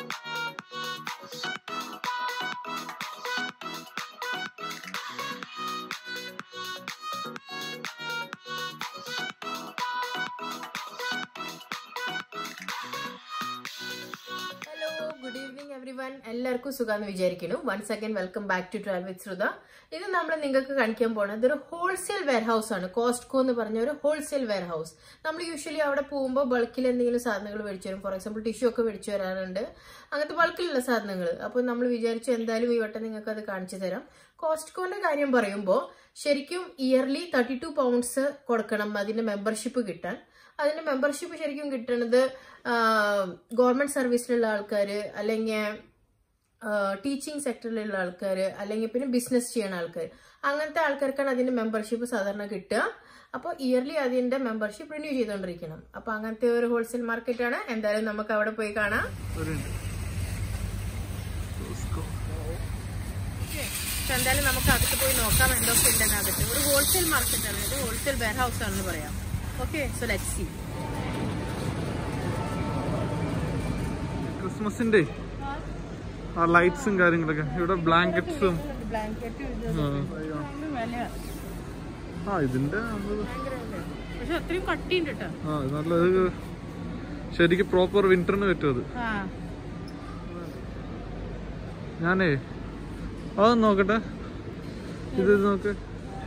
Hello good evening everyone എല്ലാവർക്കും സുഖാന്ന് വിചാരിക്കുന്നു once again welcome back to travel with Shruta ഇത് നമ്മൾ നിങ്ങൾക്ക് കാണിക്കാൻ പോണത് ഇതൊരു ഹോൾസെയിൽ വെയർ ഹൗസ് ആണ് കോസ്റ്റ്കോ എന്ന് പറഞ്ഞ ഒരു ഹോൾസെയിൽ വെയർ ഹൗസ് നമ്മൾ യൂഷ്വലി അവിടെ പോകുമ്പോൾ ബൾക്കിൽ എന്തെങ്കിലും സാധനങ്ങൾ മേടിച്ചു വരും ഫോർ എക്സാമ്പിൾ ടിഷ്യൂ ഒക്കെ മേടിച്ചു വരാറുണ്ട് അങ്ങനത്തെ ബൾക്കിലുള്ള സാധനങ്ങൾ അപ്പോൾ നമ്മൾ വിചാരിച്ചു എന്തായാലും ഈ വട്ടം നിങ്ങൾക്ക് അത് കാണിച്ചു തരാം കോസ്റ്റ്കോന്റെ കാര്യം പറയുമ്പോൾ ശരിക്കും ഇയർലി തേർട്ടി ടു പൗണ്ട്സ് കൊടുക്കണം അതിന്റെ മെമ്പർഷിപ്പ് കിട്ടാൻ അതിന്റെ മെമ്പർഷിപ്പ് ശരിക്കും കിട്ടുന്നത് ഗവൺമെന്റ് സർവീസിലുള്ള ആൾക്കാർ അല്ലെങ്കിൽ ടീച്ചിങ് സെക്ടറിലുള്ള ആൾക്കാർ അല്ലെങ്കിൽ പിന്നെ ബിസിനസ് ചെയ്യുന്ന ആൾക്കാർ അങ്ങനത്തെ ആൾക്കാർക്കാണ് അതിന്റെ മെമ്പർഷിപ്പ് സാധാരണ കിട്ടുക അപ്പോൾ ഇയർലി അതിന്റെ മെമ്പർഷിപ്പ് റിന്യൂ ചെയ്തുകൊണ്ടിരിക്കണം അപ്പൊ അങ്ങനത്തെ ഒരു ഹോൾസെയിൽ മാർക്കറ്റ് ആണ് എന്തായാലും നമുക്ക് അവിടെ പോയി കാണാം പക്ഷെ എന്തായാലും നമുക്ക് അകത്ത് പോയി നോക്കാം എന്തൊക്കെ ഉണ്ടെന്ന് അകത്ത് ഒരു ഹോൾസെയിൽ മാർക്കറ്റ് ആണ് ഇത് ഹോൾസെയിൽ വെയർ ഹൗസ് ആണെന്ന് പറയാം ഓക്കെ സോ ലെറ്റ് സി ക്രിസ്മസിന്റെ ആ ലൈറ്റ്സും കാര്യങ്ങളൊക്കെ ഇവിടെ ബ്ലാങ്കറ്റ്സും ബ്ലാങ്കറ്റ് ആ ഇതിന്റെ അത് പക്ഷെ അത്രയും കട്ടിയുണ്ട് കേട്ടോ ആ ഇത് നല്ല ഇത് ശരിക്കും പ്രോപ്പർ വിന്ററിന് പറ്റും അത് ആ ഞാനേ അതൊന്ന് നോക്കട്ടെ ഇത് ഇത് നോക്ക്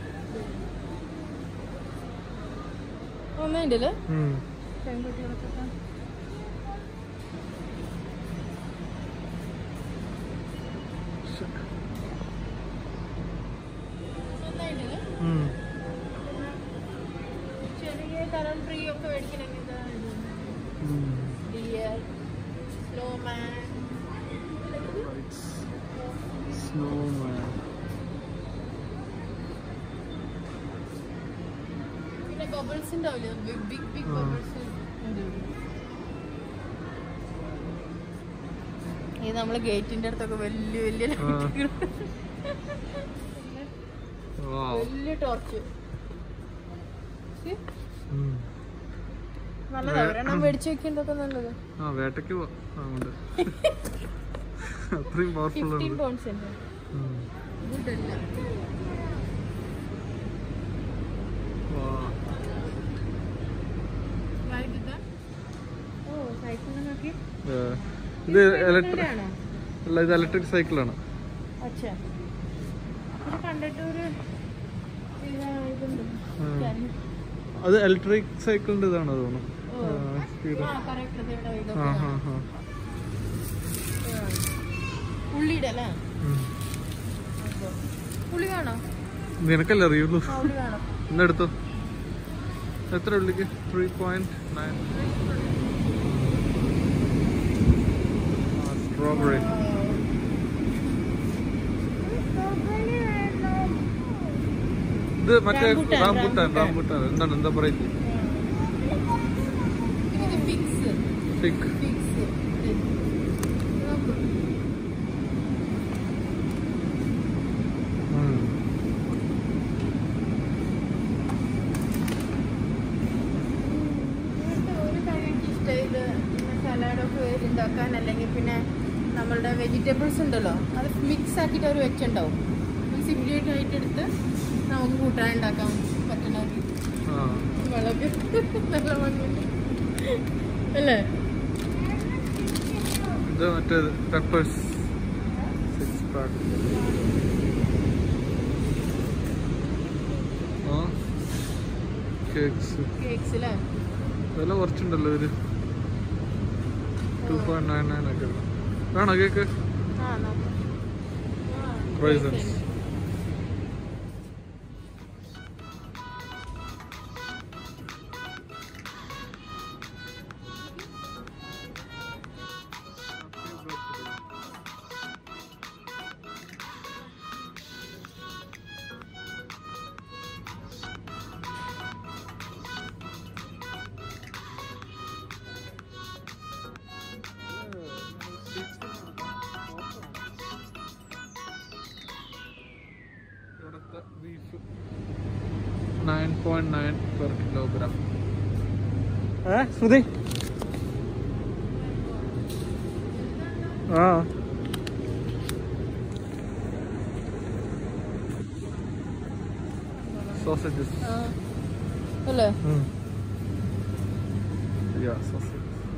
ഒന്നുണ്ടല്ലേ ഉം. ഉം. ചെറിയ കലർ ട്രീ ഒക്കെ മേടിക്കണമെങ്കിൽ ഇതാ ഇത്. ഉം. Deer, snowman. Snowman. പിന്നെ ബബിൾസ് ഉണ്ടാവില്ലേ ബിഗ് ബിഗ് ബിഗ് ആ. ബബിൾസ് ഇത് നമ്മള് ഗേറ്റിന്റെ അടുത്തൊക്കെ വലിയ വലിയ ആ. ലൈറ്റുകൾ Wow. വലിയ ടോർച്ച് ഉം. നല്ലതാ ഒരെണ്ണം മേടിച്ചു വെക്കുന്നതൊക്കെ നല്ലത് ആ വേട്ടയ്ക്ക് പോ- ആ, ഉണ്ട് അത്രയും പവർഫുൾ ഫിഫ്റ്റീൻ ആണ് പൗണ്ട്സ് ഉണ്ട് ഉം. ഗുഡ് അല്ല Wow. ഓ സൈക്കിളിനെ നോക്കി ഏ, ഇത് ഇലക്ട്രിക് ആണോ അല്ല ഇത് ഇലക്ട്രിക് സൈക്കിളാണ് അച്ഛാ ഇത് കണ്ടിട്ട് ഒരു ഇതാ, ഇതുണ്ട് ഉം. അത് ഇലക്ട്രിക് സൈക്കിളിന്റെ ഇതാണ് തോന്നുന്നു ഓ. ആ, speed. ആ കറക്റ്റ് ഇവിടെ ആ ഇതൊക്കെ ഹാ കാണാം. ഹാ ആ. ഉള്ളിയുടെ അല്ലേ ഉം. അപ്പൊ. ഉള്ളി വേണോ നിനക്കല്ലേ അറിയുള്ളൂ ആ ഉള്ളി വേണം ഇന്നെടുത്തോ എത്ര ഉള്ളിക്ക് ത്രീ പോയിന്റ് നയൻ സ്ട്രോബെറി ഇത് മറ്റേ റാംബൂട്ടാൻ, റാംബുട്ടാൻ റാംബൂട്ടാൻ. റാംബുട്ടാൻ എന്താണ് എന്താ പറയുന്നത് ഇത് ഫിക്സ് ഫിക് ഫിക്സ് ഒരു കാര്യം എനിക്ക് ഇഷ്ടമായി ഇത് സലാഡൊക്കെ ഉണ്ടാക്കാൻ അല്ലെങ്കിൽ പിന്നെ നമ്മളുടെ വെജിറ്റബിൾസ് ഉണ്ടല്ലോ അത് മിക്സ് ആക്കിയിട്ട് അവർ വെച്ചിട്ടുണ്ടാവും മീൻസ് ഇമ്മീഡിയറ്റ് ആയിട്ട് എടുത്ത് നമുക്ക് കൂട്ടാൻ ഉണ്ടാക്കാൻ പറ്റണമെങ്കിൽ ആ വളരെ നല്ല ഭംഗിയുണ്ട് അല്ലേ ഇത് മറ്റേത് പെപ്പേഴ്സ് സിക്സ് പാക്ക് ആ കേക്ക്സ് കേക്ക്സ് അല്ലേ വില കുറച്ചുണ്ടല്ലോ ഒരു ടു പോയിന്റ് നയൻ നയൻ ഒക്കെ ഉള്ളു. വേണോ കേക്ക് ആ നോക്കാം റൈസൻസ് ഇവിടുത്തെ beef nine point nine per kilogram ഏ ശ്രുതി ആ sausages അല്ലേ Mm. Yeah, sausage.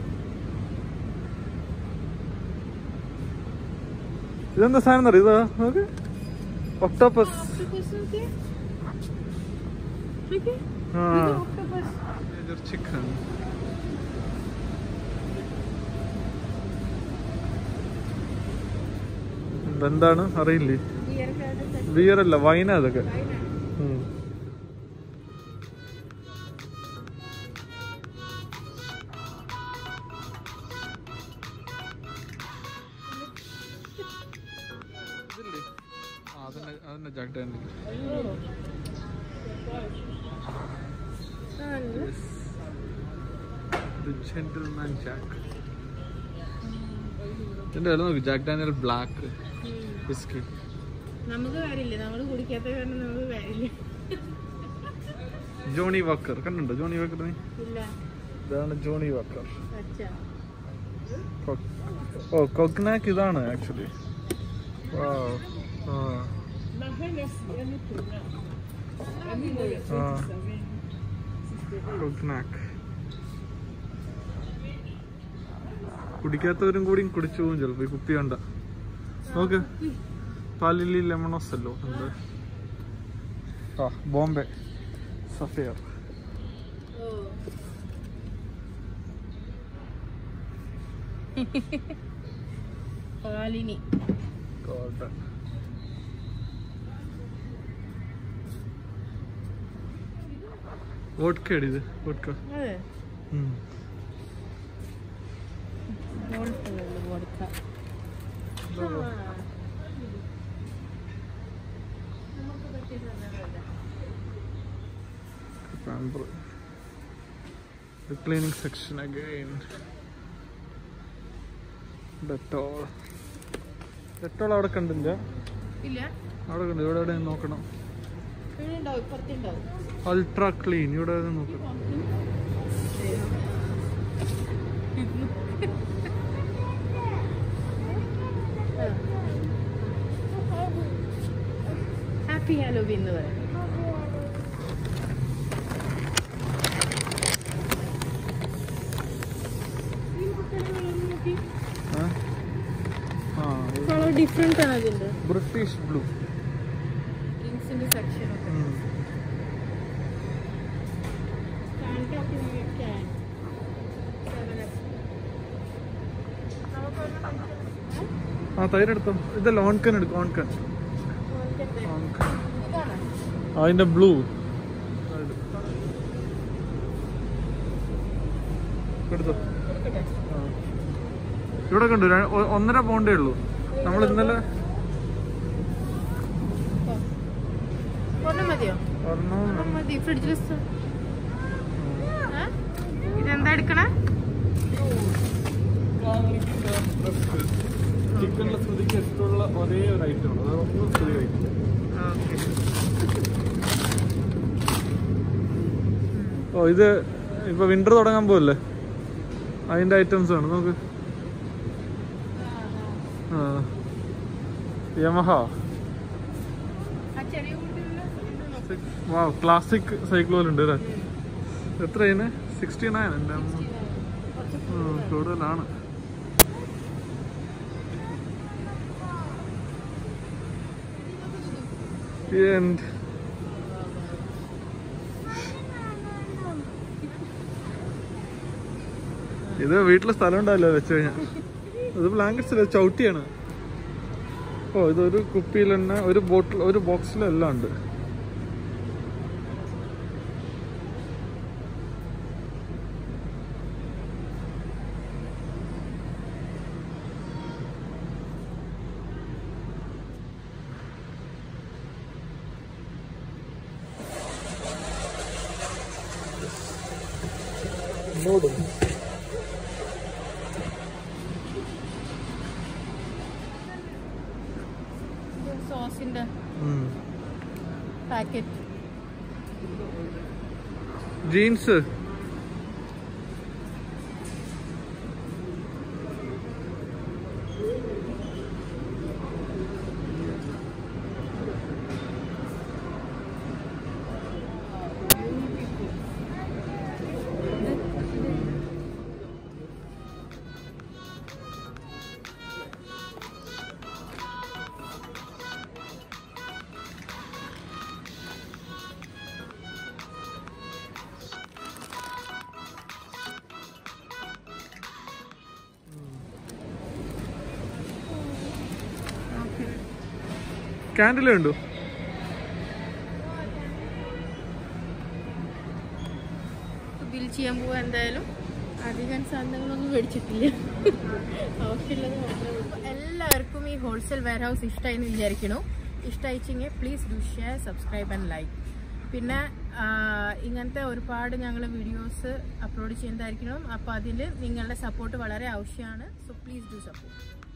ഇതെന്താ സാധനം അറിയോ ഇതാ നോക്ക് ഒക്ടോപ്പസ് ആ ചിക്കൻ എന്താണ് അറിയില്ലേ ബിയർ അല്ല വൈന അതൊക്കെ ഉം. ഇതില്ലേ? ആ, അതന്നെ അതന്നെ Jack Daniel. Yes. The gentleman Jack. ഇതിന്റെ വില നോക്ക് ജാക്ക് ഡാനിയൽ ബ്ലാക്ക് വിസ്കി നമുക്ക് കാര്യമില്ല നമ്മള് കുടിക്കാത്ത കാരണം നമുക്ക് കാര്യമില്ല ജോണി വാക്കർ കണ്ടുണ്ടോ ജോണി വാക്കർ നീ ഇല്ല ഇതാണ് ജോണി വാക്കർ അച്ഛാ ഓ കൊഗ്നാക്ക് ഇതാണ് ആക്ച്വലി കൊഗ്നാക്ക് കുടിക്കാത്തവരും കൂടി കുടിച്ചു പോകും ചിലപ്പോ ഈ കുപ്പി കണ്ട നോക്ക് പാലിലി ലെമണോസ് അല്ലോ എന്ത് ആ ബോംബെ സഫിയർ പാലിനി ഗോൾഡൻ വോഡ്ക ഇത് വോഡ്ക അതെ ഉം. കൊടുക്ക Pamper. The cleaning section again. Dettol. Dettol അവിടെ കണ്ടില്ല ഇല്ല അവിടെ കണ്ടു ഇവിടെ എവിടെ നോക്കണം ഇവിടെ ഉണ്ടാവും ഇപ്പുറത്തുണ്ടാവും അൾട്രാ ക്ലീൻ ഇവിടെ എവിടെ നോക്കണം ഹാപ്പി ഹാലോബി എന്ന് പറയാം ആ? ആ കളർ ഡിഫറെന്റ് ആണ് അതിന്റെ ബ്രിട്ടീഷ് ബ്ലൂ ഡ്രിങ്ക്സിന്റെ സെക്ഷൻ ഒക്കെ ആ തൈരെടുത്തോ ഇതല്ല ഓൺകൻ എടുക്കും ഓൺകൻ ഓൺകൻ ഇതാണ് അതിന്റെ ബ്ലൂ എടുത്തോ ആ. ഇവിടെ കണ്ടു ര- ഒ- ഒന്നര പൗണ്ടേ ഉള്ളൂ നമ്മൾ ഇന്നലെ ഒരെണ്ണം മതിയോ ഒരെണ്ണം ഒരെണ്ണം മതി ഫ്രിഡ്ജിൽ ഇതെന്താ എടുക്കണേ ചിക്കനിലെ ശ്രുതിക്ക് ഇഷ്ടമുള്ള ഒരേ ഒരു ഐറ്റം ആണ് അതൊന്നും ശ്രുതി കഴിക്കും ഓ ഇത് ഇപ്പൊ വിന്റർ തുടങ്ങാൻ പോവല്ലേ അതിന്റെ ഐറ്റംസ് ആണ് നോക്ക് ആ യമഹ ആ ചെറിയ കുട്ടികളുടെ വാ ക്ലാസിക് സൈക്കിളുണ്ട് അല്ലേ എത്ര ഇതിന് സിക്സ്റ്റി നയൻ എൻ്റെ അമ്മ ആ, കൂടുതലാണ് And ഇത് വീട്ടില് സ്ഥലം ഉണ്ടാവില്ല വെച്ച് കഴിഞ്ഞാൽ ഇത് ബ്ലാങ്കറ്റ്സ് ചവിട്ടിയാണ് ഓ ഇതൊരു കുപ്പിയിൽ തന്നെ ഒരു ബോട്ടിൽ ഒരു ബോക്സിലെല്ലാം ഉണ്ട് നോടും സോസിന്റെ പാക്കറ്റ് ജീൻസ് കാൻഡിൽ കണ്ടു ബിൽ ചെയ്യാൻ പോവാ എന്തായാലും അധികം സാധനങ്ങളൊന്നും മേടിച്ചിട്ടില്ല ആവശ്യമുള്ളത് മാത്രമേ ഉള്ളൂ. അപ്പൊ എല്ലാവർക്കും ഈ ഹോൾസെയിൽ വെയർ ഹൗസ് ഇഷ്ടമായി എന്ന് വിചാരിക്കണു ഇഷ്ടമായിച്ചെങ്കിൽ please do share subscribe and like പിന്നെ ആ, ഇങ്ങനത്തെ ഒരുപാട് ഞങ്ങൾ വീഡിയോസ് അപ്ലോഡ് ചെയ്യുന്നതായിരിക്കണം അപ്പോൾ അതിൽ നിങ്ങളുടെ സപ്പോർട്ട് വളരെ ആവശ്യമാണ് സോ പ്ലീസ് ഡു സപ്പോർട്ട്